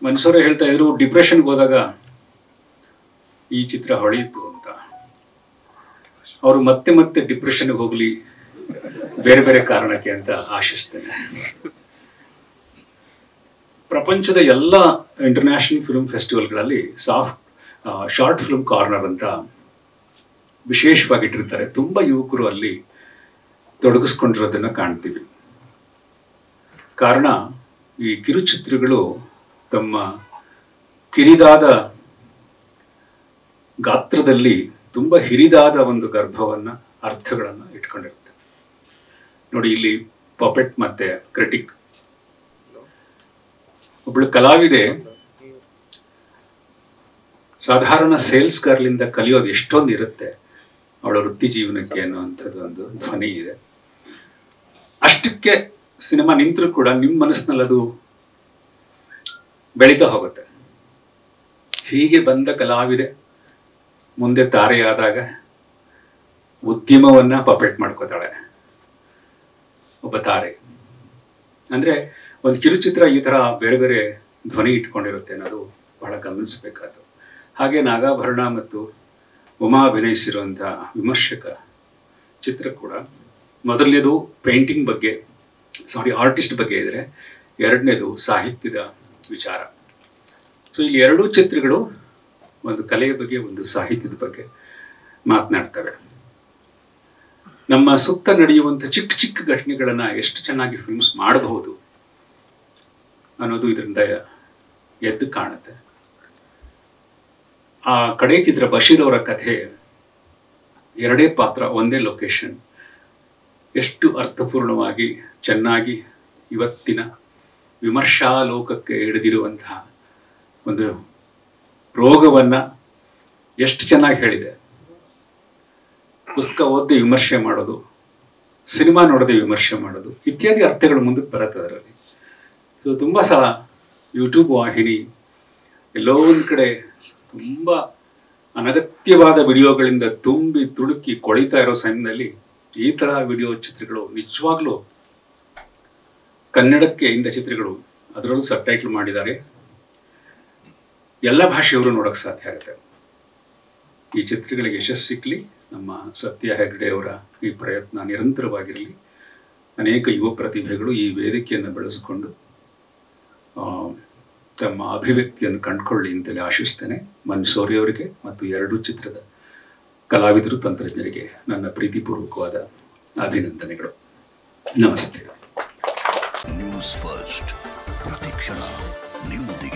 ಮನ್ಸೂರೇ ಹೇಳ್ತಾ ಇದ್ರು ಡಿಪ್ರೆಷನ್ಗೆ ಹೋದಾಗ ಈ ಚಿತ್ರ ಹೊಳೆಯಿತು ಅಂತ ಅವರು ಮತ್ತೆ ಮತ್ತೆ ಡಿಪ್ರೆಷನ್ಗೆ ಹೋಗ್ಲಿ ಬೇರೆ ಬೇರೆ ಕಾರಣಕ್ಕೆ ಅಂತ ಆಶಿಸ್ತೇನೆ ಪ್ರಪಂಚದ ಎಲ್ಲ ಇಂಟರ್ನ್ಯಾಷನಲ್ ಫಿಲ್ಮ್ ಫೆಸ್ಟಿವಲ್ಗಳಲ್ಲಿ ಸಾಫ್ಟ್ ಶಾರ್ಟ್ ಫಿಲ್ಮ್ ಕಾರ್ನರ್ ಅಂತ ವಿಶೇಷವಾಗಿಟ್ಟಿರ್ತಾರೆ ತುಂಬ ಯುವಕರು ಅಲ್ಲಿ ತೊಡಗಿಸ್ಕೊಂಡಿರೋದನ್ನ ಕಾಣ್ತೀವಿ ಕಾರಣ ಈ ಕಿರುಚಿತ್ರಗಳು ತಮ್ಮ ಕಿರಿದಾದ ಗಾತ್ರದಲ್ಲಿ ತುಂಬ ಹಿರಿದಾದ ಒಂದು ಗರ್ಭವನ್ನ ಅರ್ಥಗಳನ್ನ ಇಟ್ಕೊಂಡಿರುತ್ತೆ ನೋಡಿ ಇಲ್ಲಿ ಪಪೆಟ್ ಮತ್ತೆ ಕ್ರಿಟಿಕ್ ಒಬ್ಳು ಕಲಾವಿದೆ ಸಾಧಾರಣ ಸೇಲ್ಸ್ ಗರ್ಲಿಂದ ಕಲಿಯೋದು ಎಷ್ಟೊಂದು ಇರುತ್ತೆ ಅವಳ ವೃತ್ತಿ ಜೀವನಕ್ಕೆ ಅನ್ನುವಂಥದ್ದು ಒಂದು ಧ್ವನಿ ಇದೆ ಅಷ್ಟಕ್ಕೆ ಸಿನಿಮಾ ನಿಂತರೂ ಕೂಡ ನಿಮ್ಮ ಮನಸ್ಸಿನಲ್ಲಿ ಅದು ಬೆಳೀತಾ ಹೋಗುತ್ತೆ ಹೀಗೆ ಬಂದ ಕಲಾವಿದೆ ಮುಂದೆ ತಾರೆಯಾದಾಗ ಉದ್ಯಮವನ್ನ ಪಪೆಟ್ ಮಾಡ್ಕೋತಾಳೆ ಒಬ್ಬ ತಾರೆ ಅಂದ್ರೆ ಒಂದು ಕಿರುಚಿತ್ರ ಈ ತರ ಬೇರೆ ಬೇರೆ ಧ್ವನಿ ಇಟ್ಕೊಂಡಿರುತ್ತೆ ಅನ್ನೋದು ಬಹಳ ಗಮನಿಸಬೇಕಾದ್ದು ಹಾಗೆ ನಾಗಾಭರಣ ಮತ್ತು ಉಮಾ ಅಭಿನಯಿಸಿರುವಂತಹ ವಿಮರ್ಶಕ ಚಿತ್ರ ಕೂಡ ಮೊದಲನೇದು ಪೇಂಟಿಂಗ್ ಬಗ್ಗೆ ಸಾರಿ ಆರ್ಟಿಸ್ಟ್ ಬಗ್ಗೆ ಇದ್ರೆ ಎರಡನೇದು ಸಾಹಿತ್ಯದ ವಿಚಾರ ಸೊ ಇಲ್ಲಿ ಎರಡೂ ಚಿತ್ರಗಳು ಒಂದು ಕಲೆಯ ಬಗ್ಗೆ ಒಂದು ಸಾಹಿತ್ಯದ ಬಗ್ಗೆ ಮಾತನಾಡ್ತವೆ ನಮ್ಮ ಸುತ್ತ ನಡೆಯುವಂಥ ಚಿಕ್ಕ ಚಿಕ್ಕ ಘಟನೆಗಳನ್ನ ಎಷ್ಟು ಚೆನ್ನಾಗಿ ಫಿಲ್ಮ್ಸ್ ಮಾಡಬಹುದು ಅನ್ನೋದು ಇದರಿಂದ ಎದ್ದು ಕಾಣುತ್ತೆ ಆ ಕಡೆ ಚಿತ್ರ ಬಶೀರ್ ಅವರ ಕಥೆ ಎರಡೇ ಪಾತ್ರ ಒಂದೇ ಲೊಕೇಶನ್ ಎಷ್ಟು ಅರ್ಥಪೂರ್ಣವಾಗಿ ಚೆನ್ನಾಗಿ ಇವತ್ತಿನ ವಿಮರ್ಶಾ ಲೋಕಕ್ಕೆ ಹಿಡಿದಿರುವಂತಹ ಒಂದು ರೋಗವನ್ನ ಎಷ್ಟು ಚೆನ್ನಾಗಿ ಹೇಳಿದೆ ಪುಸ್ತಕ ಓದಿ ವಿಮರ್ಶೆ ಮಾಡೋದು ಸಿನಿಮಾ ನೋಡದೆ ವಿಮರ್ಶೆ ಮಾಡೋದು ಇತ್ಯಾದಿ ಅರ್ಥಗಳು ಮುಂದಕ್ಕೆ ಬರುತ್ತೆ ಅದರಲ್ಲಿ ಸೊ ತುಂಬ ಸಲ ಯೂಟ್ಯೂಬ್ ವಾಹಿನಿ ಎಲ್ಲೋ ಒಂದು ಕಡೆ ತುಂಬ ಅನಗತ್ಯವಾದ ವಿಡಿಯೋಗಳಿಂದ ತುಂಬಿ ತುಳುಕಿ ಕೊಳಿತಾ ಇರೋ ಸಮಯದಲ್ಲಿ ಈ ತರಹ ವಿಡಿಯೋ ಚಿತ್ರಗಳು ನಿಜವಾಗ್ಲೂ ಕನ್ನಡಕ್ಕೆ ಇಂಥ ಚಿತ್ರಗಳು ಅದರಲ್ಲೂ ಸಬ್ ಟೈಟ್ಲ್ ಮಾಡಿದ್ದಾರೆ ಎಲ್ಲ ಭಾಷೆಯವರು ನೋಡಕ್ ಸಾಧ್ಯ ಆಗುತ್ತೆ ಈ ಚಿತ್ರಗಳಿಗೆ ಯಶಸ್ಸು ಸಿಕ್ಕಲಿ ನಮ್ಮ ಸತ್ಯ ಹೆಗ್ಡೆ ಅವರ ಈ ಪ್ರಯತ್ನ ನಿರಂತರವಾಗಿರಲಿ ಅನೇಕ ಯುವ ಪ್ರತಿಭೆಗಳು ಈ ವೇದಿಕೆಯನ್ನು ಬೆಳೆಸಿಕೊಂಡು ಆ, ತಮ್ಮ ಅಭಿವ್ಯಕ್ತಿಯನ್ನು ಕಂಡುಕೊಳ್ಳಿ ಅಂತೇಳಿ ಆಶಿಸ್ತೇನೆ ಮನ್ಸೂರಿ ಅವರಿಗೆ ಮತ್ತು ಎರಡೂ ಚಿತ್ರದ ಕಲಾವಿದರು ತಂತ್ರಜ್ಞರಿಗೆ ನನ್ನ ಪ್ರೀತಿಪೂರ್ವಕವಾದ ಅಭಿನಂದನೆಗಳು ನಮಸ್ತೆ ನ್ಯೂಸ್ ಫಸ್ಟ್ ಪ್ರತಿಕ್ಷಣ ನಿಮ್ಮೊಂದಿಗೆ